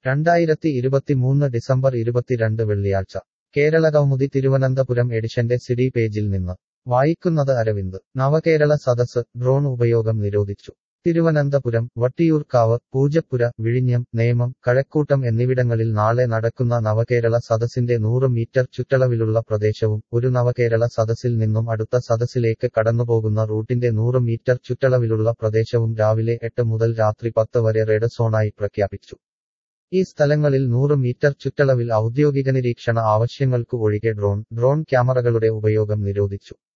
രണ്ടായിരത്തി ഇരുപത്തിമൂന്ന് ഡിസംബർ ഇരുപത്തിരണ്ട് വെള്ളിയാഴ്ച കേരളകൗമുദി തിരുവനന്തപുരം എഡിഷന്റെ സിഡി പേജിൽ നിന്ന് വായിക്കുന്നത് അരവിന്ദ് നവകേരള സദസ് ഡ്രോൺ ഉപയോഗം നിരോധിച്ചു തിരുവനന്തപുരം വട്ടിയൂർക്കാവ് പൂജപ്പുര വിഴിഞ്ഞം നേമം കഴക്കൂട്ടം എന്നിവിടങ്ങളിൽ നാളെ നടക്കുന്ന നവകേരള സദസ്സിന്റെ നൂറ് മീറ്റർ ചുറ്റളവിലുള്ള പ്രദേശവും ഒരു നവകേരള സദസ്സിൽ നിന്നും അടുത്ത സദസ്സിലേക്ക് കടന്നുപോകുന്ന റൂട്ടിന്റെ നൂറ് മീറ്റർ ചുറ്റളവിലുള്ള പ്രദേശവും രാവിലെ എട്ട് മുതൽ രാത്രി പത്ത് വരെ റെഡ് സോണായി പ്രഖ്യാപിച്ചു ഈ സ്ഥലങ്ങളിൽ നൂറ് മീറ്റർ ചുറ്റളവിൽ ഔദ്യോഗിക നിരീക്ഷണ ആവശ്യങ്ങൾക്കു ഒഴികെ ഡ്രോൺ ഡ്രോൺ ക്യാമറകളുടെ ഉപയോഗം നിരോധിച്ചു